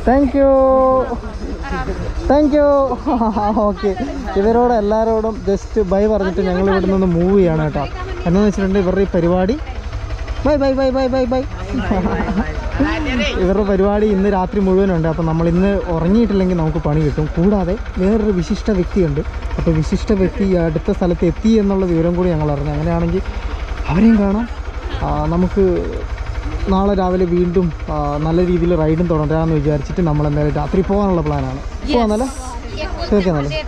Thank you thank you okay ഇവരോട് എല്ലാവരോടും just by പറഞ്ഞിട്ട് ഞങ്ങൾ ഇവിടെ നിന്ന് മൂവ് ചെയ്യാണ് കേട്ടോ എന്താണെന്ന് വെച്ചിട്ടുണ്ടെങ്കിൽ ഇവരുടെ ഈ പരിപാടി bye bye bye bye bye bye ഇവരുടെ പരിപാടി ഇന്ന് രാത്രി മുഴുവനുണ്ട് അപ്പോൾ നമ്മൾ ഇന്ന് ഉറങ്ങിയിട്ടില്ലെങ്കിൽ നമുക്ക് പണി കിട്ടും കൂടാതെ വേറൊരു വിശിഷ്ട വ്യക്തിയുണ്ട് അപ്പോൾ വിശിഷ്ട വ്യക്തി ഈ അടുത്ത സ്ഥലത്ത് എത്തി എന്നുള്ള വിവരം കൂടി ഞങ്ങൾ അറിഞ്ഞു അങ്ങനെയാണെങ്കിൽ അവരെയും കാണാം ആ, നമുക്ക് നാളെ രാവിലെ വീണ്ടും ആ, നല്ല രീതിയിൽ റൈഡും തുടരാമെന്ന് വിചാരിച്ചിട്ട് നമ്മൾ എന്തായാലും രാത്രി പോകാനുള്ള പ്ലാനാണ് പോകാന്നല്ലേ ചോദിക്കാന്നല്ലേ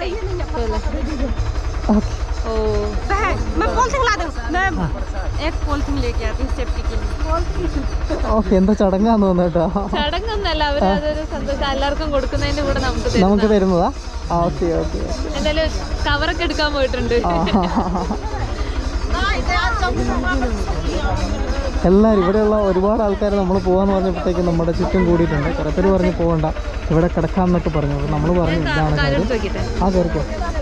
मैं पॉलिथीन ला दूँ मैं एक पॉलिथीन लेके आती हूँ सेफ्टी के लिए ഓക്കെ എന്താ ചടങ്ങാന്ന് തോന്നുന്നു കേട്ടോ ചടങ്ങൊന്നല്ല അവര് അതൊരു സന്തോഷം എല്ലാവർക്കും കൊടുക്കുന്നതിന്റെ കൂടെ നമുക്ക് തരും നമുക്ക് തരുന്നതാ ആ ഓക്കെ ഓക്കെ എന്തായാലും കവറൊക്കെ എടുക്കാൻ പോയിട്ടുണ്ട് എല്ലാവരും ഇവിടെയുള്ള ഒരുപാട് ആൾക്കാർ നമ്മൾ പോകാന്ന് പറഞ്ഞപ്പോഴത്തേക്ക് നമ്മുടെ ചുറ്റും കൂടിയിട്ടുണ്ട് കുറേ പേര് പറഞ്ഞ് പോകണ്ട ഇവിടെ കിടക്കാമെന്നൊക്കെ പറഞ്ഞു അപ്പോൾ നമ്മൾ പറഞ്ഞു ഇതാണ് കാര്യം ചോദിക്കട്ടെ ആ കയറിക്കോ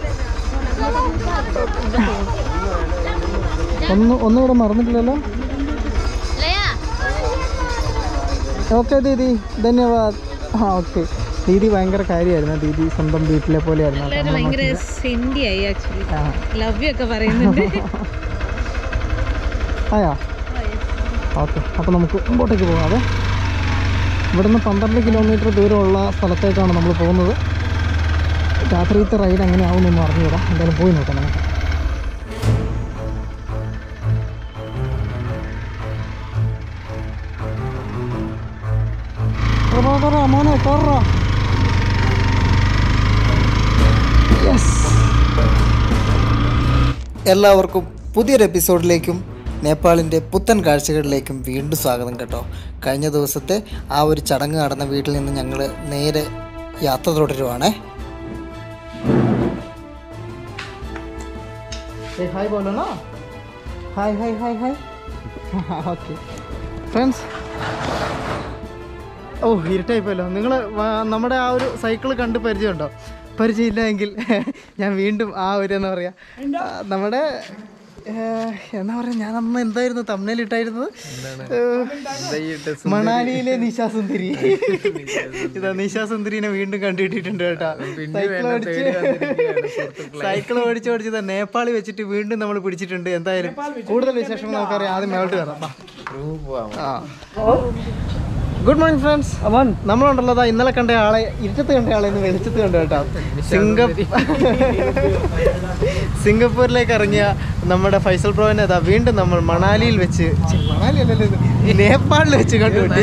ഒന്ന് ഒന്നും ഇവിടെ മറന്നിട്ടില്ലല്ലോ ഓക്കെ ദീദി ധന്യവാദ് ആ ഓക്കെ ദീദി ഭയങ്കര കാര്യമായിരുന്നു ദീദി സ്വന്തം വീട്ടിലെ പോലെയായിരുന്നു അപ്പോൾ എല്ലാവരും നമ്മളെ ഭയങ്കര നോക്കിയത്. സെൻഡി ആയി ആക്ച്വലി ആ ലവ് യു ഒക്കെ പറയുന്നുണ്ട് ആയാ ഓക്കെ അപ്പോൾ നമുക്ക് മുമ്പോട്ടേക്ക് പോകാതെ ഇവിടുന്ന് പന്ത്രണ്ട് കിലോമീറ്റർ ദൂരമുള്ള സ്ഥലത്തേക്കാണ് നമ്മൾ പോകുന്നത് രാത്രിയത്തെ റൈഡ് എങ്ങനെയാവുമെന്നൊന്നും അറിഞ്ഞുകൂടാ എന്തായാലും പോയി നോക്കാം നമുക്ക് പറ, പറ, മോനെ കയറാ എല്ലാവർക്കും പുതിയൊരു എപ്പിസോഡിലേക്കും നേപ്പാളിൻ്റെ പുത്തൻ കാഴ്ചകളിലേക്കും വീണ്ടും സ്വാഗതം കേട്ടോ കഴിഞ്ഞ ദിവസത്തെ ആ ഒരു ചടങ്ങ് നടന്ന വീട്ടിൽ നിന്ന് ഞങ്ങൾ നേരെ യാത്ര തുടരുവാണേ ഹായ് ബോലോ hi hi hi hi okay friends ഓ ഇരുട്ടായിപ്പോയല്ലോ നിങ്ങൾ നമ്മുടെ ആ ഒരു സൈക്കിൾ കണ്ട് പരിചയമുണ്ടോ പരിചയമില്ല എങ്കിൽ ഞാൻ വീണ്ടും ആ ഒരു എന്താ പറയുക ആ, നമ്മുടെ ഏഹ്, എന്താ പറയുക ഞാൻ അന്ന് എന്തായിരുന്നു തമ്മിലിട്ടായിരുന്നത് മണാലിയിലെ നിശാസുന്ദരി ഇതാ നിശാസുന്ദരിനെ വീണ്ടും കണ്ടുകിട്ടിട്ടുണ്ട് കേട്ടോ സൈക്കിൾ ഓടിച്ച് സൈക്കിൾ ഓടിച്ച് ഓടിച്ച് ഇതാ നേപ്പാളി വെച്ചിട്ട് വീണ്ടും നമ്മൾ പിടിച്ചിട്ടുണ്ട് എന്തായാലും കൂടുതൽ വിശേഷങ്ങൾ നമുക്കറിയാം ആദ്യം മേലോട്ട് കയറാം ആ ഗുഡ് മോർണിംഗ് ഫ്രണ്ട്സ് അവൻ നമ്മളുണ്ടല്ലോ ദാ ഇന്നലെ കണ്ട ആളെ ഇരുട്ടത്ത് കണ്ട ആളെ ഇന്ന് വെളിച്ചത്ത് കണ്ടു കേട്ടോ സിംഗപ്പൂർ സിംഗപ്പൂരിലേക്ക് ഇറങ്ങിയ നമ്മുടെ ഫൈസൽ ബ്രോവിനെ അതാ വീണ്ടും നമ്മൾ മണാലിയിൽ വെച്ച് ഛെ, മണാലി അല്ലല്ലോ ഇത്. നേപ്പാളിൽ വെച്ച് കണ്ടുപിട്ടി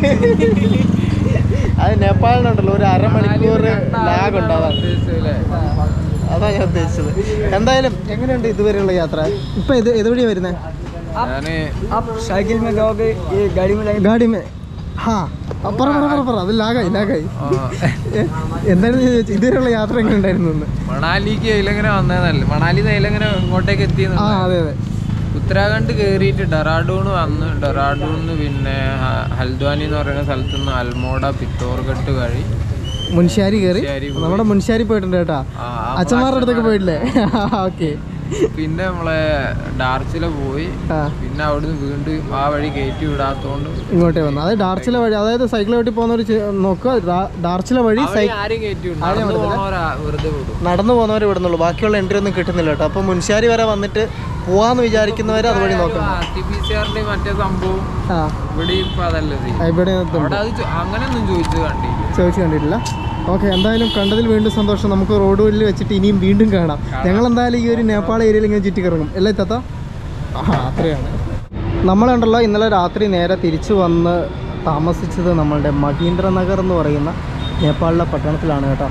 അത് നേപ്പാളിനുണ്ടല്ലോ ഒരു അരമണിക്കൂർ ലാഗ് ഉണ്ട് അതാണ് അതാ ഞാൻ ഉദ്ദേശിച്ചത് എന്തായാലും എങ്ങനെയുണ്ട് ഇതുവരെയുള്ള യാത്ര ഇപ്പൊ ഇത് ഇതുവഴിയാ വരുന്നത് आप साइकिल में जाओगे ये गाड़ी में जाएंगे ഗാഡി മേ ഹാ ആ, പറ പറ പറ പറ അത് ലാഗായി ലാഗായി ഏ, എന്തായിരുന്നു ഞാൻ ചോദിച്ചത് ഇതുവരെയുള്ള യാത്ര എങ്ങനെ ഉണ്ടായിരുന്നു എന്ന് മണാലിക്ക് അതിലെങ്ങനെ വന്നതല്ലേ മണാലി അതിലെങ്ങനെ ഇങ്ങോട്ടേക്ക് ആ എത്തിയെന്ന് അതെ അതെ ഉത്തരാഖണ്ഡ് കയറിയിട്ട് ഡെറാഡൂൺ വന്ന് ഡെറാഡൂണിന്ന് പിന്നെ ഹ- ഹൽദ്വാനി എന്ന് പറയുന്ന സ്ഥലത്ത് നിന്ന് അൽമോഡ പിത്തോർഘട്ട് വഴി മുൻശ്യാരി കയറി മുൻശ്യാരി പോയി. നമ്മുടെ മുൻശ്യാരി പോയിട്ടുണ്ട് കേട്ടാ ആ, ആ അച്ഛന്മാരുടെ അടുത്തൊക്കെ പോയിട്ടില്ലേ ഓക്കെ പിന്നെ നമ്മളെ ഡാർച്ചില പോയി ആ പിന്നെ അവിടുന്ന് വീണ്ടും ആ വഴി കയറ്റി വിടാത്തോണ്ട് ഇങ്ങോട്ടേ വന്നു അതായത് ഡാർച്ചില വഴി അതായത് സൈക്കിൾ ഓട്ടി പോകുന്നവർ നോക്കുക ഡാ- ഡാർച്ചില വഴി ആ സൈ വഴി ആരെയും കയറ്റി വിടും നടന്നു പോണവരാ വെറുതെ വിടും നടന്നു പോകുന്നവർ വിടുന്നുള്ളൂ ബാക്കിയുള്ള എൻട്രി ഒന്നും കിട്ടുന്നില്ല കേട്ടോ അപ്പോൾ മുൻശ്യാരി വരെ വന്നിട്ട് പോവാന്ന് വിചാരിക്കുന്നവർ അതുവഴി നോക്കണം ടി പി സി ആറിന്റെ മറ്റേ സംഭവം ആ ഇവിടെ ഇപ്പൊ അതല്ലേ ചെയ്യും. ആ, ഇവിടെ ഇതുണ്ട്. അവിടെ അത് ചോ- അങ്ങനെയൊന്നും ചോദിച്ചു കണ്ടില്ല ചോദിച്ചു കണ്ടിട്ടില്ല ഓക്കെ എന്തായാലും കണ്ടതിൽ വീണ്ടും സന്തോഷം നമുക്ക് റോഡ് വഴിയിൽ വെച്ചിട്ട് ഇനിയും വീണ്ടും കാണാം ഞങ്ങൾ എന്തായാലും ഈ ഒരു നേപ്പാൾ ഏരിയയിൽ ഇങ്ങനെ ചുറ്റിക്കിറങ്ങും അല്ലേ തത്ത ആ അത്രയാണ് നമ്മളുണ്ടല്ലോ ഇന്നലെ രാത്രി നേരെ തിരിച്ചു വന്ന് താമസിച്ചത് നമ്മളുടെ മഹീന്ദ്രനഗർ എന്ന് പറയുന്ന നേപ്പാളിലെ പട്ടണത്തിലാണ് കേട്ടോ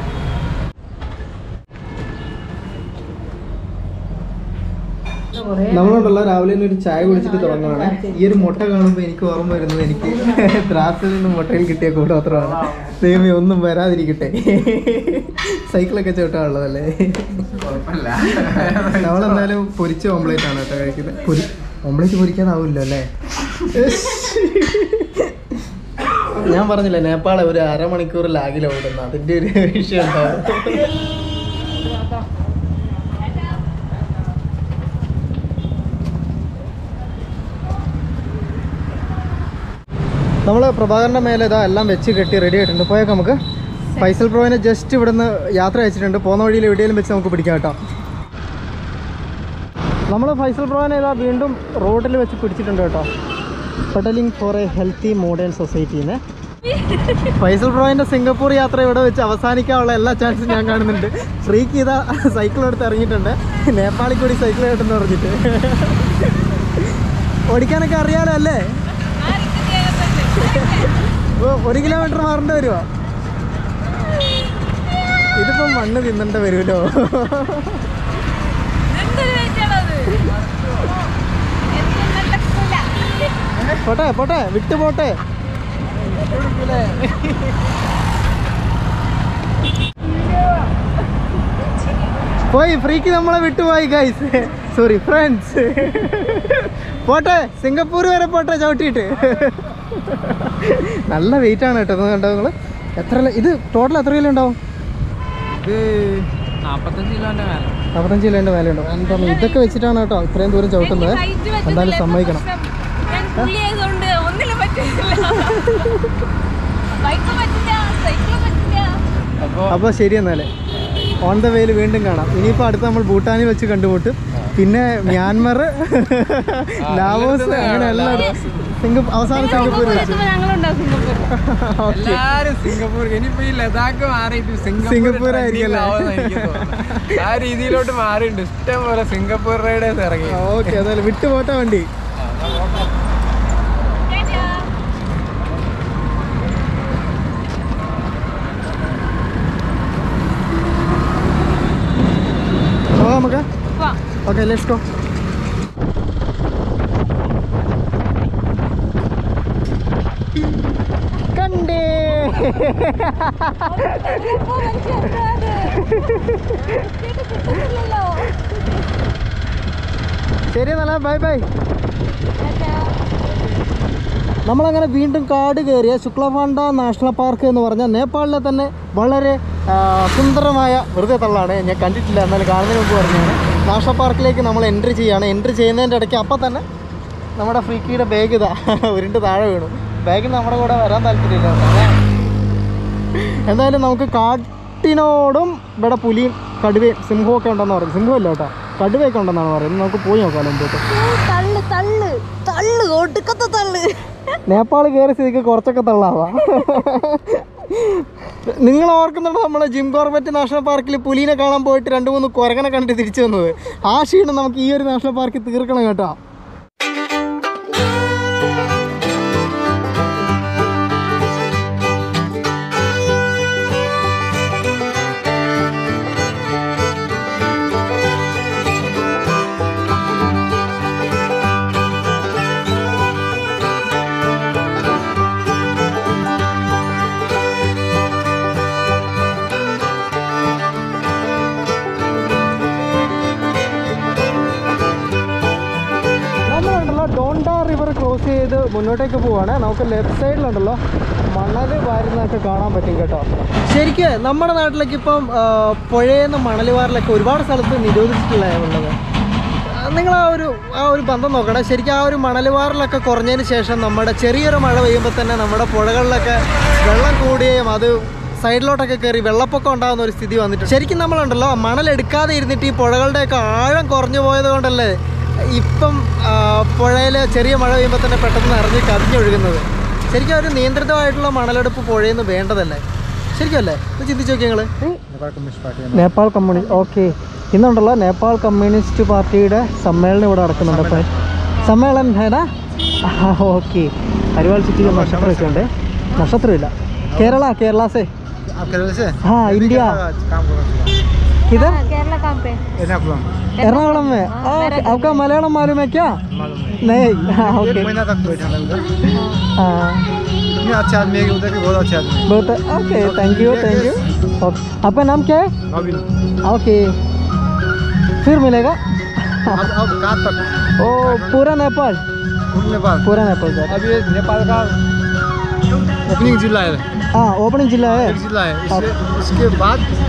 നമ്മളുണ്ടല്ലോ രാവിലെ തന്നെ ഒരു ചായ കുടിച്ചിട്ട് തുടങ്ങുകയാണ് ഈ ഒരു മുട്ട കാണുമ്പോൾ എനിക്ക് ഓർമ്മ വരുന്നത് എനിക്ക് ദ്രാസിൽ നിന്ന് മുട്ടയിൽ കിട്ടിയ കൂടോത്രമാണ് ദൈവമേ ഒന്നും വരാതിരിക്കട്ടെ സൈക്കിളൊക്കെ ചവിട്ടാനുള്ളതല്ലേ നമ്മളെന്തായാലും പൊരിച്ച ഓംലേറ്റ് ആണ് കേട്ടോ കഴിക്കുന്നത് പൊരി ഓംലേറ്റ് പൊരിക്കാനാവില്ല അല്ലേ ഞാൻ പറഞ്ഞില്ലേ നേപ്പാളെ ഒരു അരമണിക്കൂർ ലാഗിൽ ഓടുന്നു അതിന്റെ ഒരു വിഷയം ഉണ്ടാവും നമ്മൾ പ്രഭാകരൻ്റെ മേലെ ഇതാ എല്ലാം വെച്ച് കെട്ടി റെഡി ആയിട്ടുണ്ട് പോയേക്കാം നമുക്ക് ഫൈസൽ പ്രോവിനെ ജസ്റ്റ് ഇവിടുന്ന് യാത്ര അയച്ചിട്ടുണ്ട് പോകുന്ന വഴിയിൽ എവിടെയെങ്കിലും വെച്ച് നമുക്ക് പിടിക്കാം കേട്ടോ നമ്മൾ ഫൈസൽ പ്രോവിനെ ഇതാ വീണ്ടും റോഡിൽ വെച്ച് പിടിച്ചിട്ടുണ്ട് കേട്ടോ pedaling for a healthy modern സൊസൈറ്റീന്ന് ഫൈസൽ പ്രോയിൻ്റെ സിംഗപ്പൂർ യാത്ര ഇവിടെ വെച്ച് അവസാനിക്കാനുള്ള എല്ലാ ചാൻസും ഞാൻ കാണുന്നുണ്ട് ഫ്രീക്ക് ചെയ്ത സൈക്കിൾ എടുത്ത് ഇറങ്ങിയിട്ടുണ്ട് നേപ്പാളിൽ കൂടി സൈക്കിൾ കേട്ടെന്ന് പറഞ്ഞിട്ട് ഓടിക്കാനൊക്കെ അറിയാലോ അല്ലേ ഓ, ഒരു കിലോമീറ്റർ മാറേണ്ടി വരുമോ ഇതിപ്പം മണ്ണ് തിന്നണ്ട വരുമല്ലോ പോട്ടെ പോട്ടെ വിട്ടു പോട്ടെ പോയി ഫ്രീക്ക് നമ്മളെ വിട്ടുപോയി ഗൈസ് സോറി ഫ്രണ്ട്സ് പോട്ടെ സിംഗപ്പൂർ വരെ പോട്ടെ ചവിട്ടിയിട്ട് നല്ല വെയിറ്റ് ആണ് കേട്ടോ ഇത് കണ്ടോ നിങ്ങൾ എത്ര ല- ഇത് ടോട്ടൽ എത്ര കിലോ ഉണ്ടാവും ഇത് നാപ്പത്തഞ്ച് കിലോന്റെ മേലെ നാൽപ്പത്തഞ്ച് കിലോൻ്റെ മേലെ ഉണ്ടാവും എന്താ ഇതൊക്കെ വെച്ചിട്ടാണ് കേട്ടോ ഇത്രയും ദൂരം ചവിട്ടുന്നത് എന്തായാലും സമ്മതിക്കണം പുള്ളിയായതുകൊണ്ട് ഒന്നിലും പറ്റില്ല ബൈക്ക് പറ്റില്ല സൈക്കിൾ പറ്റില്ല അപ്പോൾ അപ്പോൾ ശരി എന്നാലേ ഓൺ ദ വേയിൽ വീണ്ടും കാണാം ഇനിയിപ്പോൾ അടുത്ത് നമ്മൾ ഭൂട്ടാനിൽ വെച്ച് കണ്ടുമുട്ടും പിന്നെ മ്യാൻമർ ലാവോസ് അങ്ങനെ എല്ലായിടും സിംഗപ്പൂർ അവസാനം സിംഗപ്പൂർ വെച്ച് ഞങ്ങളുണ്ടാവും സിംഗപ്പൂർ ഓക്കെ എല്ലാരും സിംഗപ്പൂർ ഇനിയിപ്പോ ഈ ലഡാക്ക് മാറിയിട്ട് സിംഗപ്പൂർ ആയിരിക്കും അല്ലേ? ആ രീതിയിലോട്ട് മാറിയിട്ടുണ്ട് ഇഷ്ടം പോലെ സിംഗപ്പൂർ റൈഡേഴ്സ് ഇറങ്ങി ഓക്കെ അതായത് വിട്ടു പോട്ടെ വണ്ടി പോകാം നമുക്ക് ഓക്കെ ലെറ്റ്സ് ഗോ കണ്ടേ ശരി നല്ല ബൈ ബൈ നമ്മളങ്ങനെ വീണ്ടും കാട് കയറിയ ശുക്ലഫാണ്ട നാഷണൽ പാർക്ക് എന്ന് പറഞ്ഞാൽ നേപ്പാളിലെ തന്നെ വളരെ ആ, സുന്ദരമായ വെറുതെ തള്ളാണ് ഞാൻ കണ്ടിട്ടില്ല എന്നാലും കാണുന്നതിന് മുമ്പ് പറഞ്ഞാണ് നാഷണൽ പാർക്കിലേക്ക് നമ്മൾ എൻട്രി ചെയ്യാണ് എൻട്രി ചെയ്യുന്നതിൻ്റെ ഇടയ്ക്ക് അപ്പം തന്നെ നമ്മുടെ ഫ്രീക്കിയുടെ ബാഗ് ഇതാ ഉരുണ്ട് താഴെ വീണു ബാഗിന് നമ്മുടെ കൂടെ വരാൻ താല്പര്യമില്ല കേട്ടോ. എന്തായാലും നമുക്ക് കാട്ടിനോടും ഇവിടെ പുലിയും കടുവയും സിംഹവും ഒക്കെ ഉണ്ടെന്ന് പറയും സിംഹമില്ല കേട്ടോ കടുവയൊക്കെ ഉണ്ടെന്നാണ് പറയുന്നത് നമുക്ക് പോയി നോക്കാം മുമ്പോട്ട് തള്ളു തള്ളു തള്ളു ഒടുക്കത്തെ തള്ളു നേപ്പാൾ കയറി സ്ഥിതിക്ക് കുറച്ചൊക്കെ തള്ളാവാ നിങ്ങൾ ഓർക്കുന്നുണ്ടോ നമ്മൾ ജിം കോർബറ്റ് നാഷണൽ പാർക്കിൽ പുലിനെ കാണാൻ പോയിട്ട് രണ്ട് മൂന്ന് കുരങ്ങനെ കണ്ടിട്ട് തിരിച്ചു വന്നത് ആ ക്ഷീണം നമുക്ക് ഈ ഒരു നാഷണൽ പാർക്കിൽ തീർക്കണം കേട്ടോ നമ്മളുണ്ടല്ലോ ഡോണ്ട റിവർ ക്രോസ് ചെയ്ത് മുന്നോട്ടേക്ക് പോവാണ് നമുക്ക് ലെഫ്റ്റ് സൈഡിലുണ്ടല്ലോ മണൽ വാരുന്നതൊക്കെ കാണാൻ പറ്റും കേട്ടോ ശരിക്കും നമ്മുടെ നാട്ടിലേക്ക് ഇപ്പം ആ, പുഴയെന്ന് മണൽ വാരലൊക്കെ ഒരുപാട് സ്ഥലത്ത് നിരോധിച്ചിട്ടുള്ള ഉള്ളത് നിങ്ങൾ ആ ഒരു ആ ഒരു ബന്ധം നോക്കണം ശരിക്കും ആ ഒരു മണലുവാറിലൊക്കെ കുറഞ്ഞതിന് ശേഷം നമ്മുടെ ചെറിയൊരു മഴ പെയ്യുമ്പോൾ തന്നെ നമ്മുടെ പുഴകളിലൊക്കെ വെള്ളം കൂടുകയും അത് സൈഡിലോട്ടൊക്കെ കയറി വെള്ളപ്പൊക്കം ഉണ്ടാകുന്ന ഒരു സ്ഥിതി വന്നിട്ടുണ്ട് ശരിക്കും നമ്മളുണ്ടല്ലോ മണലെടുക്കാതെ ഇരുന്നിട്ട് ഈ പുഴകളുടെയൊക്കെ ആഴം കുറഞ്ഞു പോയത് കൊണ്ടല്ലേ ഇപ്പം പുഴയിൽ ചെറിയ മഴ പെയ്യുമ്പോൾ തന്നെ പെട്ടെന്ന് നിറഞ്ഞ് കവിഞ്ഞൊഴുകുന്നത് ശരിക്കും ഒരു നിയന്ത്രിതമായിട്ടുള്ള മണലെടുപ്പ് പുഴയിൽ നിന്ന് വേണ്ടതല്ലേ ശരിക്കും അല്ലേ ഇത് ചിന്തിച്ച് നോക്കി നിങ്ങൾ നേപ്പാൾ കമ്മ്യൂണിസ്റ്റ് ഓക്കെ ഇന്നുണ്ടല്ലോ നേപ്പാൾ കമ്മ്യൂണിസ്റ്റ് പാർട്ടിയുടെ സമ്മേളനം ഇവിടെ നടക്കുന്നുണ്ട് അപ്പോൾ സമ്മേളനം ഹേടാ ഓക്കെ അരിവാൾ ചുറ്റിക നക്ഷത്രമൊക്കെ ഉണ്ട് നക്ഷത്രമില്ല കേരള കേരള സേ हाँ इंडिया किधर केरला कहाँ पे एर्नाकुलम में आ, आपका मलयालम मालूम है क्या नहीं हाँ ओके महीना तक बैठा मैं उधर हाँ इतने अच्छे आदमी है कि उधर के बहुत अच्छे आदमी बहुत okay thank you thank you okay आपका नाम क्या है है अभी ओके फिर मिलेगा अब अब कहाँ तक ओ पूरा नेपाल घूमने बाद पूरा नेपाल सर अब ये नेपाल का ओपनिंग जिला है हाँ ओपनिंग जिला है एक जिला है इससे इसके बाद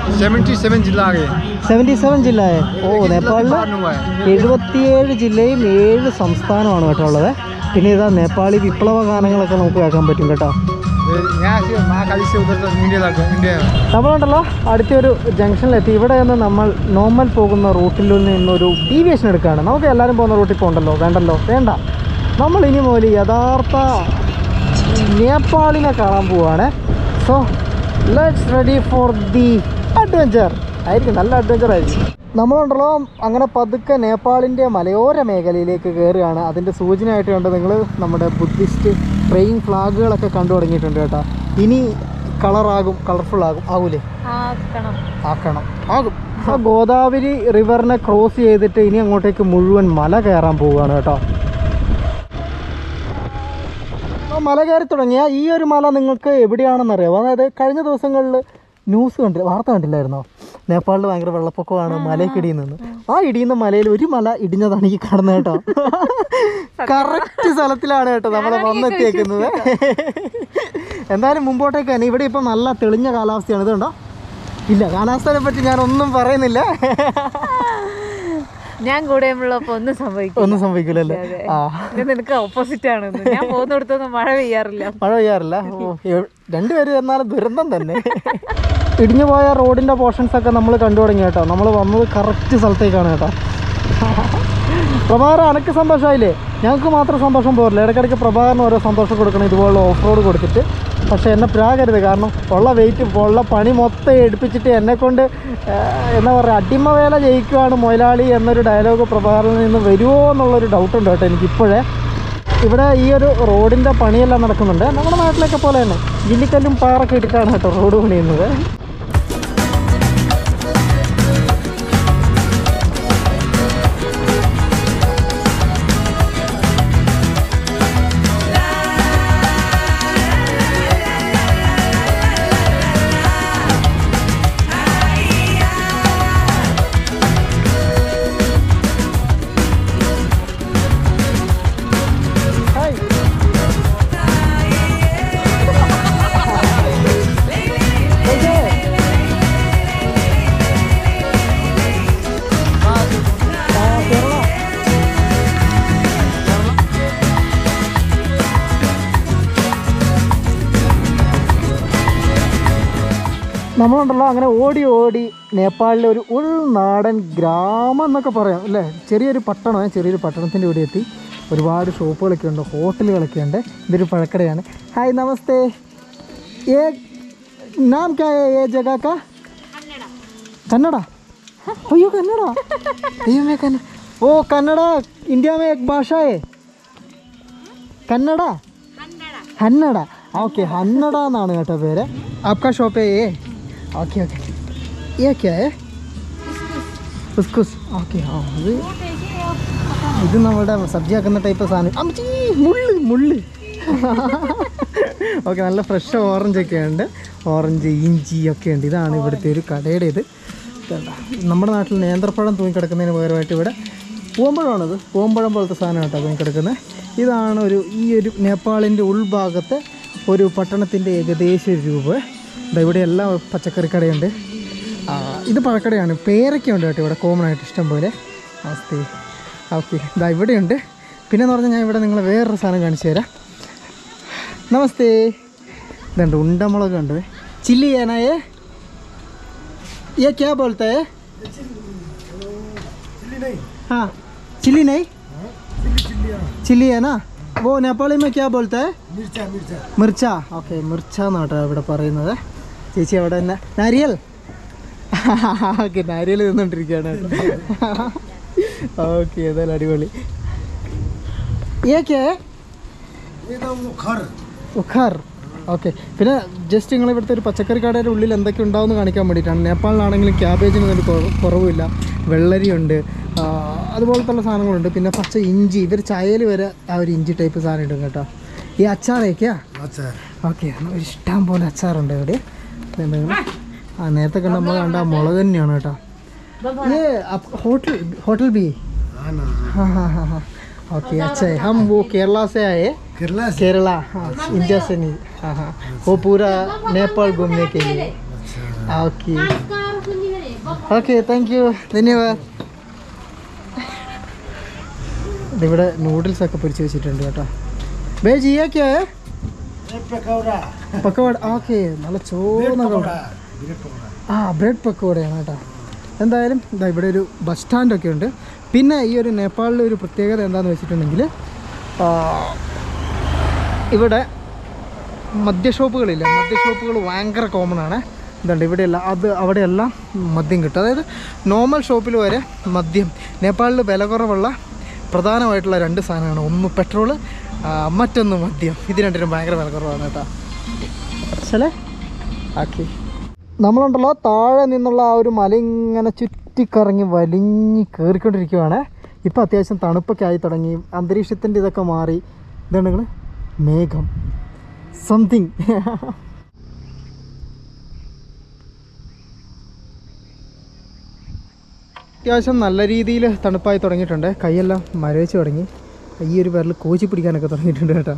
सेवेंटी सेवन जिला आ गए സെവൻറ്റി സെവൻ ജില്ല ഓ एक जिला നേപ്പാളിൽ बाहर हुआ है എഴുപത്തിയേഴ് ജില്ലയും ഏഴ് സംസ്ഥാനമാണ് കേട്ടോ ഉള്ളത് പിന്നെ ഇതാ നേപ്പാളി വിപ്ലവ ഗാനങ്ങളൊക്കെ നമുക്ക് കേൾക്കാൻ പറ്റും കേട്ടോ ये यहाँ से महाकाली से उधर तक इंडिया तक इंडिया നമ്മളുണ്ടല്ലോ അടുത്തൊരു ജംഗ്ഷനിലെത്തി ഇവിടെ നിന്ന് നമ്മൾ നോർമൽ പോകുന്ന റൂട്ടിൽ നിന്നൊരു ഡീവിയേഷൻ എടുക്കുകയാണ് നമുക്ക് എല്ലാവരും പോകുന്ന റൂട്ടിൽ പോകണ്ടല്ലോ വേണ്ടല്ലോ വേണ്ട നമ്മൾ ഇനി മുതൽ യഥാർത്ഥ നേപ്പാളിനെ കാണാൻ പോവാണ് so let's ready for the adventure ആയിരിക്കും നല്ല അഡ്വഞ്ചർ ആയിരിക്കും നമ്മളുണ്ടല്ലോ അങ്ങനെ പതുക്കെ നേപ്പാളിൻ്റെ മലയോര മേഖലയിലേക്ക് കയറുകയാണ് അതിൻ്റെ സൂചനയായിട്ട് കണ്ട് നിങ്ങൾ നമ്മുടെ ബുദ്ധിസ്റ്റ് പ്രേയിങ് ഫ്ലാഗുകളൊക്കെ കണ്ടു തുടങ്ങിയിട്ടുണ്ട് കേട്ടോ ഇനി കളറാകും കളർഫുൾ ആകും ആകൂലേ ആക്കണം ആക്കണം ആകും ആ ഗോദാവരി റിവറിനെ ക്രോസ് ചെയ്തിട്ട് ഇനി അങ്ങോട്ടേക്ക് മുഴുവൻ മല കയറാൻ പോവുകയാണ് കേട്ടോ അപ്പോൾ മല കയറി തുടങ്ങിയ ഈ ഒരു മല നിങ്ങൾക്ക് എവിടെയാണെന്ന് അറിയാമോ അതായത് കഴിഞ്ഞ ദിവസങ്ങളിൽ ന്യൂസ് കണ്ടില്ല വാർത്ത കണ്ടില്ലായിരുന്നോ നേപ്പാളിൽ ഭയങ്കര വെള്ളപ്പൊക്കമാണ് മലയ്ക്ക് ഇടിയിൽ നിന്ന് ആ ഇടിയുന്ന മലയിൽ ഒരു മല ഇടിഞ്ഞതാണ് ഈ കാണുന്നത് കേട്ടോ കറക്റ്റ് സ്ഥലത്തിലാണ് കേട്ടോ നമ്മൾ വന്നെത്തിയേക്കുന്നത് എന്തായാലും മുമ്പോട്ടേക്ക് തന്നെ ഇവിടെ ഇപ്പം നല്ല തെളിഞ്ഞ കാലാവസ്ഥയാണ് ഇത് കണ്ടോ ഇല്ല കാലാവസ്ഥയെ പറ്റി ഞാൻ ഒന്നും പറയുന്നില്ല ഞാൻ കൂടെ ഉള്ളപ്പോ ഒന്നും സംഭവിക്കും ഒന്നും സംഭവിക്കില്ലല്ലേ ആ നിനക്ക് ഓപ്പോസിറ്റ് ആണ് ഞാൻ പോകുന്നിടത്തൊന്നും മഴ പെയ്യാറില്ല മഴ പെയ്യാറില്ല ഓ, എവ്- രണ്ടുപേരും എന്നാലും ദുരന്തം തന്നെ ഇടിഞ്ഞു പോയ റോഡിൻ്റെ പോർഷൻസ് ഒക്കെ നമ്മൾ കണ്ടു തുടങ്ങി കേട്ടോ നമ്മൾ വന്നത് കറക്റ്റ് സ്ഥലത്തേക്കാണ് കേട്ടോ പ്രഭാകരൻ അനക്ക് സന്തോഷമായില്ലേ ഞങ്ങൾക്ക് മാത്രം സന്തോഷം പോരില്ല ഇടയ്ക്കിടയ്ക്ക് പ്രഭാകരന് ഓരോ സന്തോഷം കൊടുക്കണം ഇതുപോലുള്ള ഓഫ് റോഡ് കൊടുത്തിട്ട് പക്ഷേ എന്നെ പ്രാകരുത് കാരണം ഉള്ള വെയിറ്റ് ഉള്ള പണി മൊത്തം എടുപ്പിച്ചിട്ട് എന്നെ കൊണ്ട് എന്താ പറയുക അടിമ വേല ജയിക്കുവാണ് മൊയലാളി എന്നൊരു ഡയലോഗ് പ്രഭാകരനിൽ നിന്ന് വരുമോ എന്നുള്ളൊരു ഡൗട്ട് ഉണ്ട് കേട്ടോ എനിക്കിപ്പോഴേ ഇവിടെ ഈ ഒരു റോഡിൻ്റെ പണിയെല്ലാം നടക്കുന്നുണ്ട് നമ്മുടെ നാട്ടിലൊക്കെ പോലെ തന്നെ ജില്ലിക്കല്ലും പാറൊക്കെ ഇട്ടിട്ടാണ് കേട്ടോ റോഡ് പണിയുന്നത് ഹായ് നമ്മളുണ്ടല്ലോ അങ്ങനെ ഓടി ഓടി നേപ്പാളിലെ ഒരു ഉൾനാടൻ ഗ്രാമം എന്നൊക്കെ പറയാം അല്ലേ ചെറിയൊരു പട്ടണം ചെറിയൊരു പട്ടണത്തിൻ്റെ ഇവിടെ എത്തി ഒരുപാട് ഷോപ്പുകളൊക്കെ ഉണ്ട് ഹോട്ടലുകളൊക്കെ ഉണ്ട് ഇതൊരു പഴക്കടയാണ് ഹായ് നമസ്തേ ഏ നാം ക്യാ है ये जगह का कन्नड़ अयो कन्नड़ अयो मैं कन्नड़ ओ कन्नड़ इंडिया में एक भाषा है കന്നഡ ഹന്നഡ ഓക്കെ ഹന്നഡ എന്നാണ് കേട്ടോ പേര് ആപ്കാ ഷോപ്പ് ഏ ഓക്കെ ഓക്കെ ये क्या है കുസ്കുസ് ഓക്കെ ആ ഇത് ഇത് നമ്മുടെ സബ്ജി ആക്കുന്ന ടൈപ്പ് സാധനം അമ്മച്ചി മുള്ള് മുള്ള് ഓക്കെ നല്ല ഫ്രഷ് ഓറഞ്ച് ഒക്കെ ഉണ്ട് ഓറഞ്ച് ഇഞ്ചി ഒക്കെ ഉണ്ട് ഇതാണ് ഇവിടുത്തെ ഒരു കടയുടെ ഇത് ഇതുണ്ട. നമ്മുടെ നാട്ടിൽ നേന്ത്രപ്പഴം തൂങ്ങിക്കിടക്കുന്നതിന് പകരമായിട്ട് ഇവിടെ പൂവമ്പഴമാണിത് പൂവമ്പഴം പോലത്തെ സാധനം കേട്ടോ തൂങ്ങിക്കിടക്കുന്നത് ഇതാണ് ഒരു ഈ ഒരു നേപ്പാളിൻ്റെ ഉൾഭാഗത്തെ ഒരു പട്ടണത്തിൻ്റെ ഏകദേശം ഒരു രൂപ ഇതാ ഇവിടെ എല്ലാം പച്ചക്കറി കടയുണ്ട് ആ, ഇത് പഴക്കടയാണ് പേരൊക്കെ ഉണ്ട് കേട്ടോ ഇവിടെ കോമൺ ആയിട്ട് ഇഷ്ടം പോലെ അവസ്ഥ ഓക്കെ ഇതാ ഇവിടെയുണ്ട് പിന്നെ എന്ന് പറഞ്ഞാൽ ഞാൻ ഇവിടെ നിങ്ങളെ വേറൊരു സാധനം കാണിച്ചു തരാം നമസ്തേ ഇതുണ്ട് ഉണ്ടമുളക് ഉണ്ട് ചില്ലി ഏനായേ ये क्या बोलता है हाँ चिल्ली नहीं चिल्ली है ना वो नेपाली में क्या बोलता है മിർച്ച ഓക്കെ മിർച്ച എന്നാട്ടോ ഇവിടെ പറയുന്നത് ചേച്ചി അവിടെ തന്നെ നാരിയൽ ഓക്കെ നാരിയൽ തിന്നോണ്ടിരിക്കുകയാണ് ഓക്കെ ഏതായാലും അടിപൊളി ഏക്കേ ഉഖാർ ഓക്കെ പിന്നെ ജസ്റ്റ് നിങ്ങൾ ഇവിടുത്തെ ഒരു പച്ചക്കറി കടയുടെ ഉള്ളിൽ എന്തൊക്കെ ഉണ്ടാവും കാണിക്കാൻ വേണ്ടിയിട്ടാണ് നേപ്പാളിലാണെങ്കിലും ക്യാബേജിന് ഒരു കുറ- കുറവുമില്ല വെള്ളരിയുണ്ട് ആ, അതുപോലത്തുള്ള സാധനങ്ങളുണ്ട് പിന്നെ പച്ച ഇഞ്ചി ഇവർ ചായയിൽ വരെ ആ ഒരു ഇഞ്ചി ടൈപ്പ് സാധനം ഇടും കേട്ടോ ഈ അച്ചാറേക്കാ ഓക്കെ ഇഷ്ടം പോലെ അച്ചാറുണ്ട് ഇവിടെ ഇത് നിങ്ങൾ ആ നേരത്തെ കണ്ട നമ്മൾ കണ്ട ആ മുളക് തന്നെയാണ് കേട്ടോ ये आप होटल होटल भी हाँ हाँ हाँ हाँ ओके अच्छा है हम वो केरला से आए केरला केरला हाँ इंडिया से नहीं हाँ हाँ वो पूरा नेपाल घूमने के लिए ओके ഓക്കെ താങ്ക് യു ധന്യവാദ് ഇവിടെ നൂഡിൽസ് ഒക്കെ പൊരിച്ച് വെച്ചിട്ടുണ്ട് കേട്ടോ ബേ ജിയാക്കിയ പക്കോട ഓക്കെ നല്ല ചോന്ന കൗട ആ ബ്രെഡ് പക്കോടയാണ് കേട്ടോ എന്തായാലും ഇതാ ഇവിടെ ഒരു ബസ് സ്റ്റാൻഡൊക്കെ ഉണ്ട് പിന്നെ ഈ ഒരു നേപ്പാളിലെ ഒരു പ്രത്യേകത എന്താണെന്ന് വെച്ചിട്ടുണ്ടെങ്കിൽ ആ, ഇവിടെ മദ്യ ഷോപ്പുകളില്ല മദ്യ ഷോപ്പുകൾ ഭയങ്കര കോമൺ ആണ് ഇതുണ്ട് ഇവിടെയെല്ലാം അത് അവിടെയെല്ലാം മദ്യം കിട്ടും അതായത് നോർമൽ ഷോപ്പിൽ വരെ മദ്യം നേപ്പാളിൽ വില കുറവുള്ള പ്രധാനമായിട്ടുള്ള രണ്ട് സാധനമാണ് ഒന്ന് പെട്രോൾ മറ്റൊന്ന് മദ്യം ഇത് രണ്ടിനും ഭയങ്കര വില കുറവാണ് കേട്ടോ ശലേ ആക്കി നമ്മളുണ്ടല്ലോ താഴെ നിന്നുള്ള ആ ഒരു മല ഇങ്ങനെ ചുറ്റിക്കറങ്ങി വലിഞ്ഞ് കയറിക്കൊണ്ടിരിക്കുവാണ് ഇപ്പോൾ അത്യാവശ്യം തണുപ്പൊക്കെ ആയി തുടങ്ങി അന്തരീക്ഷത്തിൻ്റെ ഇതൊക്കെ മാറി ഇതാണ് നിങ്ങൾ മേഘം സംതിങ് അത്യാവശ്യം നല്ല രീതിയിൽ തണുപ്പായി തുടങ്ങിയിട്ടുണ്ട് കൈയെല്ലാം മരവിച്ച് തുടങ്ങി ഈ ഒരു പേരിൽ കോച്ചി പിടിക്കാനൊക്കെ തുടങ്ങിയിട്ടുണ്ട് കേട്ടോ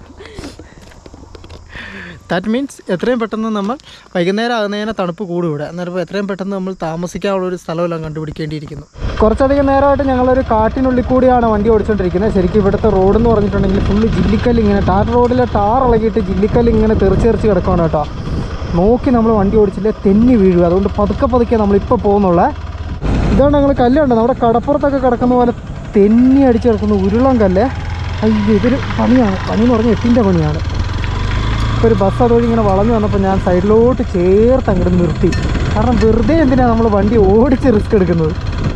ദാറ്റ് മീൻസ് എത്രയും പെട്ടെന്ന് നമ്മൾ വൈകുന്നേരം ആകുന്നതിനെ തണുപ്പ് കൂടും ഇവിടെ അന്നേരം എത്രയും പെട്ടെന്ന് നമ്മൾ താമസിക്കാനുള്ള ഒരു സ്ഥലമെല്ലാം കണ്ടുപിടിക്കേണ്ടിയിരിക്കുന്നു കുറച്ചധികം നേരമായിട്ട് ഞങ്ങളൊരു കാട്ടിനുള്ളിൽ കൂടിയാണ് വണ്ടി ഓടിച്ചുകൊണ്ടിരിക്കുന്നത് ശരിക്കും ഇവിടുത്തെ റോഡ് എന്ന് പറഞ്ഞിട്ടുണ്ടെങ്കിൽ ഫുള്ള് ജില്ലിക്കല്ല് ഇങ്ങനെ ടാർ റോഡിലെ ടാർ ഇളകിയിട്ട് ജില്ലിക്കല്ല് ഇങ്ങനെ തെറിച്ച് തെറിച്ച് കിടക്കുകയാണ് കേട്ടോ നോക്കി നമ്മൾ വണ്ടി ഓടിച്ചില്ലേ തെന്നി വീഴുക അതുകൊണ്ട് പതുക്കെ പതുക്കെ നമ്മളിപ്പോൾ പോകുന്നുള്ളേ ഇതാണ് ഞങ്ങൾ കല്ലുണ്ട് നമ്മുടെ കടപ്പുറത്തൊക്കെ കിടക്കുന്ന പോലെ തെന്നി അടിച്ച് കിടക്കുന്ന ഉരുളൻ കല്ല് അയ്യോ ഇതൊരു പണിയാണ് പണി എന്ന് പറഞ്ഞാൽ എട്ടിൻ്റെ പണിയാണ് ഇപ്പോൾ ഒരു ബസ് അതുവഴി ഇങ്ങനെ വളഞ്ഞു വന്നപ്പോൾ ഞാൻ സൈഡിലോട്ട് ചേർത്ത് അങ്ങോട്ട് നിർത്തി കാരണം വെറുതെ എന്തിനാണ് നമ്മൾ വണ്ടി ഓടിച്ച് റിസ്ക് എടുക്കുന്നത്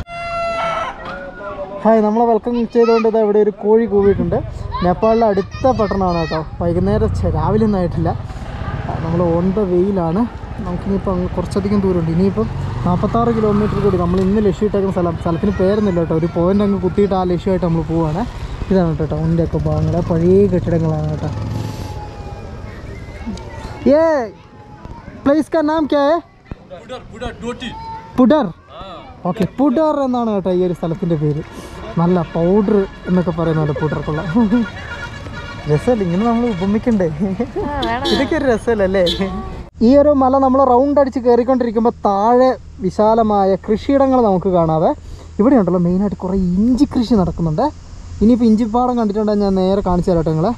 ഹായ് നമ്മളെ വെൽക്കം ചെയ്തുകൊണ്ട് ഇതാ ഇവിടെ ഒരു കോഴി കൂവിയിട്ടുണ്ട് നേപ്പാളിലെ അടുത്ത പട്ടണമാണ് കേട്ടോ വൈകുന്നേരം ഛെ, രാവിലെ ഒന്നും ആയിട്ടില്ല നമ്മൾ ഓൺ ദ വെയിലാണ് നമുക്കിനിയിപ്പോൾ അങ്ങ് കുറച്ചധികം ദൂരമുണ്ട് ഇനിയിപ്പം നാൽപ്പത്താറ് കിലോമീറ്റർ കൂടി നമ്മൾ ഇന്ന് ലക്ഷ്യമിട്ടേക്കുന്ന സ്ഥലം സ്ഥലത്തിന് പേരൊന്നുമില്ല കേട്ടോ ഒരു പോയിൻ്റ് അങ്ങ് കുത്തിയിട്ട് ആ ലക്ഷ്യമായിട്ട് നമ്മൾ പോവുകയാണ് ഇതാണ് കേട്ടോ ടൗണിൻ്റെ ഒക്കെ ഭാഗങ്ങൾ പഴയ കെട്ടിടങ്ങളാണ് കേട്ടോ ये प्लेस का नाम क्या है പുഡർ ഓക്കെ പുഡർ എന്നാണ് കേട്ടോ ഈ ഒരു സ്ഥലത്തിൻ്റെ പേര് നല്ല പൗഡർ എന്നൊക്കെ പറയുന്നുണ്ട് പുഡർക്കുള്ള രസമല്ല ഇങ്ങനെ നമ്മൾ ഉപമിക്കണ്ടേ ഇതൊക്കെ ഒരു രസമല്ലേ ഈ ഒരു മല നമ്മൾ റൗണ്ട് അടിച്ച് കയറിക്കൊണ്ടിരിക്കുമ്പോൾ താഴെ വിശാലമായ കൃഷിയിടങ്ങൾ നമുക്ക് കാണാവേ ഇവിടെ ഉണ്ടല്ലോ മെയിനായിട്ട് കുറേ ഇഞ്ചി കൃഷി നടക്കുന്നുണ്ട് ഇനിയിപ്പോൾ ഇഞ്ചിപ്പാടം കണ്ടിട്ടുണ്ടെങ്കിൽ ഞാൻ നേരെ കാണിച്ചു തരാം കേട്ടോ നിങ്ങളെ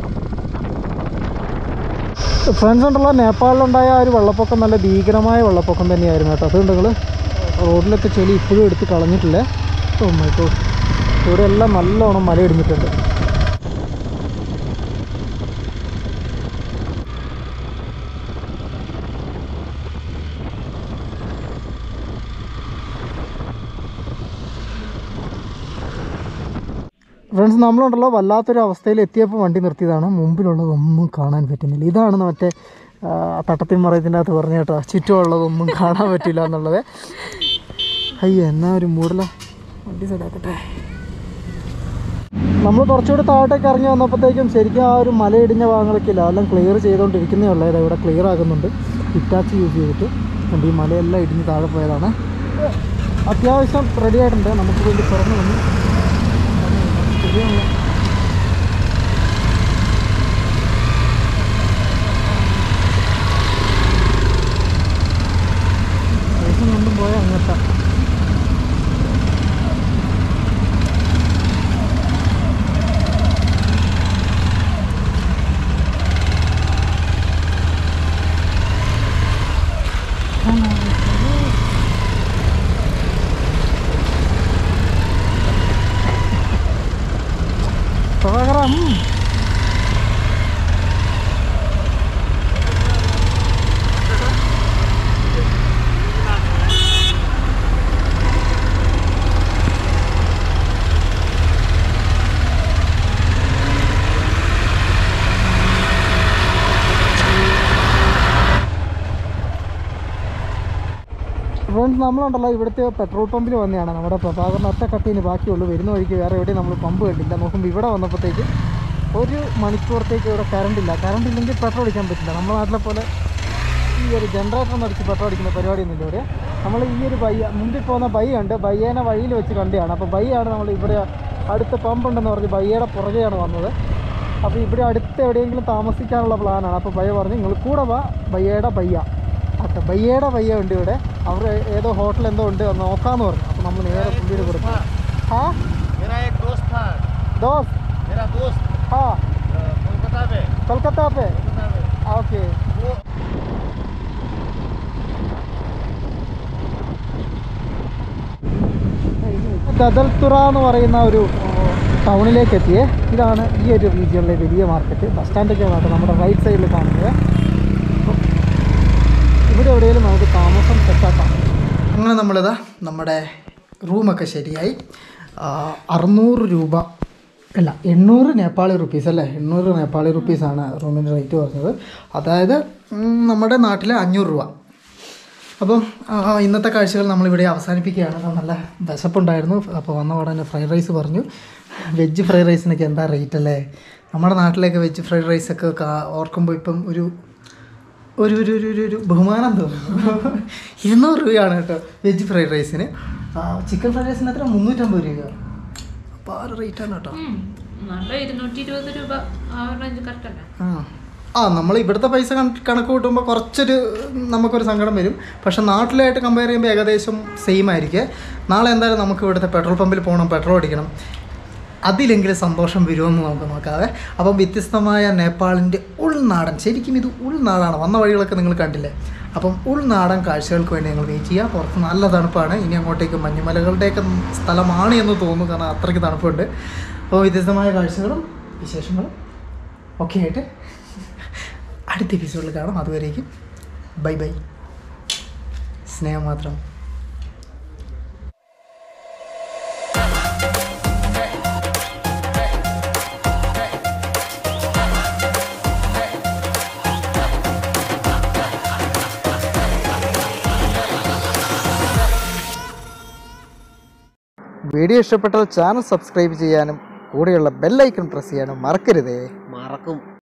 ഫ്രണ്ട്സ് ഉണ്ടല്ലോ നേപ്പാളിലുണ്ടായ ആ ഒരു വെള്ളപ്പൊക്കം നല്ല ഭീകരമായ വെള്ളപ്പൊക്കം തന്നെയായിരുന്നു കേട്ടോ അതുകൊണ്ട് നിങ്ങൾ റോഡിലൊക്കെ ചെളി ഇപ്പോഴും എടുത്ത് കളഞ്ഞിട്ടില്ലേ ഓ മൈ ഗോഡ് ഇവിടെ എല്ലാം നല്ലോണം മലയിടിഞ്ഞിട്ടുണ്ട് ഫ്രണ്ട്സ് നമ്മളുണ്ടല്ലോ വല്ലാത്തൊരു അവസ്ഥയിൽ എത്തിയപ്പോൾ വണ്ടി നിർത്തിയതാണ് മുമ്പിലുള്ളതൊന്നും കാണാൻ പറ്റുന്നില്ല ഇതാണ് മറ്റേ ആ, തട്ടത്തിൻ മറയത്തിൻ്റെ അകത്ത് പറഞ്ഞ കേട്ടോ ചുറ്റുമുള്ളതൊന്നും കാണാൻ പറ്റില്ല എന്നുള്ളത് അയ്യോ എന്നാ ഒരു മൂടല വണ്ടി സൈഡാക്കട്ടെ നമ്മൾ കുറച്ചുകൂടി താഴോട്ടേക്ക് ഇറങ്ങി വന്നപ്പോഴത്തേക്കും ശരിക്കും ആ ഒരു മലയിടിഞ്ഞ ഭാഗങ്ങളൊക്കെ ഇല്ല അതെല്ലാം ക്ലിയർ ചെയ്തുകൊണ്ടിരിക്കുന്നേ ഉള്ളത് ഇതാ ഇവിടെ ക്ലിയർ ആകുന്നുണ്ട് ഹിറ്റാച്ചി യൂസ് ചെയ്തിട്ട് അതുകൊണ്ട് ഈ മലയെല്ലാം ഇടിഞ്ഞ് താഴെ പോയതാണ് അത്യാവശ്യം റെഡി ആയിട്ടുണ്ട് നമുക്ക് വേണ്ടി തുറന്നു വന്നു ശരിയാണല്ലോ ദിവസം കൊണ്ടും പോയാൽ അങ്ങോട്ടാ പ്രഭാകരം ഫ്രണ്ട്സ് നമ്മളുണ്ടല്ലോ ഇവിടുത്തെ പെട്രോൾ പമ്പിൽ വന്നതാണ് നമ്മുടെ പ്രഭാകരൻ ഒറ്റ കട്ടീന് ബാക്കിയുള്ളൂ വരുന്ന വഴിക്ക് വേറെ എവിടെയും നമ്മൾ പമ്പ് കണ്ടില്ല നോക്കുമ്പോൾ ഇവിടെ വന്നപ്പോഴത്തേക്ക് ഒരു മണിക്കൂറത്തേക്ക് ഇവിടെ കറണ്ട് ഇല്ല കറണ്ട് ഇല്ലെങ്കിൽ പെട്രോൾ അടിക്കാൻ പറ്റില്ല നമ്മുടെ നാട്ടിലെ പോലെ ഈ ഒരു ജനറേറ്റർ ഒന്ന് അടിച്ച് പെട്രോൾ അടിക്കുന്ന പരിപാടിയൊന്നുമില്ല ഇവിടെ നമ്മൾ ഈ ഒരു ബയ്യ മുമ്പിൽ പോകുന്ന ബൈ ഉണ്ട് ബയ്യേനെ വഴിയിൽ വെച്ച് കണ്ടതാണ് അപ്പോൾ ബൈയാണ് നമ്മൾ ഇവിടെ അടുത്ത പമ്പ് ഉണ്ടെന്ന് പറഞ്ഞ് ബയ്യയുടെ പുറകെയാണ് വന്നത് അപ്പോൾ ഇവിടെ അടുത്ത് എവിടെയെങ്കിലും താമസിക്കാനുള്ള പ്ലാനാണ് അപ്പോൾ ബയ്യ പറഞ്ഞ് നിങ്ങൾ കൂടെ വാ ബയ്യയുടെ ബയ്യ അപ്പോൾ ബയ്യയുടെ ബയ്യ ഉണ്ട് ഇവിടെ അവർ ഏതോ ഹോട്ടൽ എന്തോ ഉണ്ട് അത് നോക്കാന്ന് പറഞ്ഞു അപ്പോൾ നമ്മൾ നേരെ പുള്ളിയുടെ കൊടുത്തു हाँ मेरा एक दोस्त था दोस्त मेरा दोस्त हाँ अ, कोलकाता में कोलकाता पे कोलकाता में ഓക്കെ ഗദൽത്തുറ എന്ന് പറയുന്ന ഒരു ടൗണിലേക്ക് എത്തിയേ ഇതാണ് ഈ ഒരു റീജിയണിലെ വലിയ മാർക്കറ്റ് ബസ് സ്റ്റാൻഡൊക്കെ ആണ് നമ്മുടെ റൈറ്റ് സൈഡിൽ കാണുന്നത് അപ്പം ഇവിടെ എവിടെയെങ്കിലും നമുക്ക് താമസം സെറ്റാക്കാം അങ്ങനെ നമ്മളിതാ നമ്മുടെ റൂമൊക്കെ ശരിയായി ആ, അറുന്നൂറ് രൂപ അല്ല എണ്ണൂറ് നേപ്പാളി റുപ്പീസ് അല്ലേ എണ്ണൂറ് നേപ്പാളി റുപ്പീസാണ് റൂമിൻ്റെ റേറ്റ് പറഞ്ഞത് അതായത് ഉം, നമ്മുടെ നാട്ടിലെ അഞ്ഞൂറ് രൂപ അപ്പം ആ, ഇന്നത്തെ കാഴ്ചകൾ നമ്മളിവിടെ അവസാനിപ്പിക്കുകയാണ് അപ്പോൾ നല്ല വിശപ്പുണ്ടായിരുന്നു അപ്പോൾ വന്ന ഉടനെ ഫ്രൈഡ് റൈസ് പറഞ്ഞു വെജ് ഫ്രൈഡ് റൈസിനൊക്കെ എന്താ റേറ്റ് അല്ലേ നമ്മുടെ നാട്ടിലേക്ക് വെജ് ഫ്രൈഡ് റൈസൊക്കെ കാ- ഓർക്കുമ്പോൾ ഇപ്പം ഒരു ഒരു ഒരു ഒരു ഒരു- ഒരു ബഹുമാനം തോന്നുന്നു ഇരുന്നൂറ് രൂപയാണ് കേട്ടോ വെജ് ഫ്രൈഡ് റൈസിന് ചിക്കൻ ഫ്രൈഡ് റൈസിന് എത്ര മുന്നൂറ്റമ്പത് രൂപയാണ് അപ്പോൾ ആ ഒരു റേറ്റാണ് കേട്ടോ നല്ല ഇരുന്നൂറ്റി ഇരുപത് രൂപ ആ ഒരു റേഞ്ച് കറക്റ്റ് അല്ലേ ആ ആ നമ്മൾ ഇവിടുത്തെ പൈസ കണ- കണക്ക് കൂട്ടുമ്പോൾ കുറച്ചൊരു നമുക്കൊരു സങ്കടം വരും പക്ഷെ നാട്ടിലായിട്ട് കമ്പയർ ചെയ്യുമ്പോൾ ഏകദേശം സെയിം ആയിരിക്കും നാളെ എന്തായാലും നമുക്ക് ഇവിടുത്തെ പെട്രോൾ പമ്പിൽ പോകണം പെട്രോൾ അടിക്കണം അതിലെങ്കിലും സന്തോഷം വരുമെന്ന് നമുക്ക് നോക്കാവേ അപ്പം വ്യത്യസ്തമായ നേപ്പാളിൻ്റെ ഉൾനാടൻ ശരിക്കും ഇത് ഉൾനാടാണ് വന്ന വഴികളൊക്കെ നിങ്ങൾ കണ്ടില്ലേ അപ്പം ഉൾനാടൻ കാഴ്ചകൾക്ക് വേണ്ടി നിങ്ങൾ വെയിറ്റ് ചെയ്യുക പുറത്ത് നല്ല തണുപ്പാണ് ഇനി അങ്ങോട്ടേക്ക് മഞ്ഞുമലകളുടെയൊക്കെ സ്ഥലമാണ് എന്ന് തോന്നുന്നു കാരണം അത്രയ്ക്ക് തണുപ്പുണ്ട് അപ്പോൾ വ്യത്യസ്തമായ കാഴ്ചകളും വിശേഷങ്ങളും ഒക്കെ ആയിട്ട് അടുത്ത എപ്പിസോഡിൽ കാണാം അതുവരേക്കും ബൈ ബൈ സ്നേഹം മാത്രം വീഡിയോ ഇഷ്ടപ്പെട്ടാൽ ചാനൽ സബ്സ്ക്രൈബ് ചെയ്യാനും കൂടെയുള്ള ബെല്ലൈക്കൺ പ്രസ് ചെയ്യാനും മറക്കരുതേ മറക്കും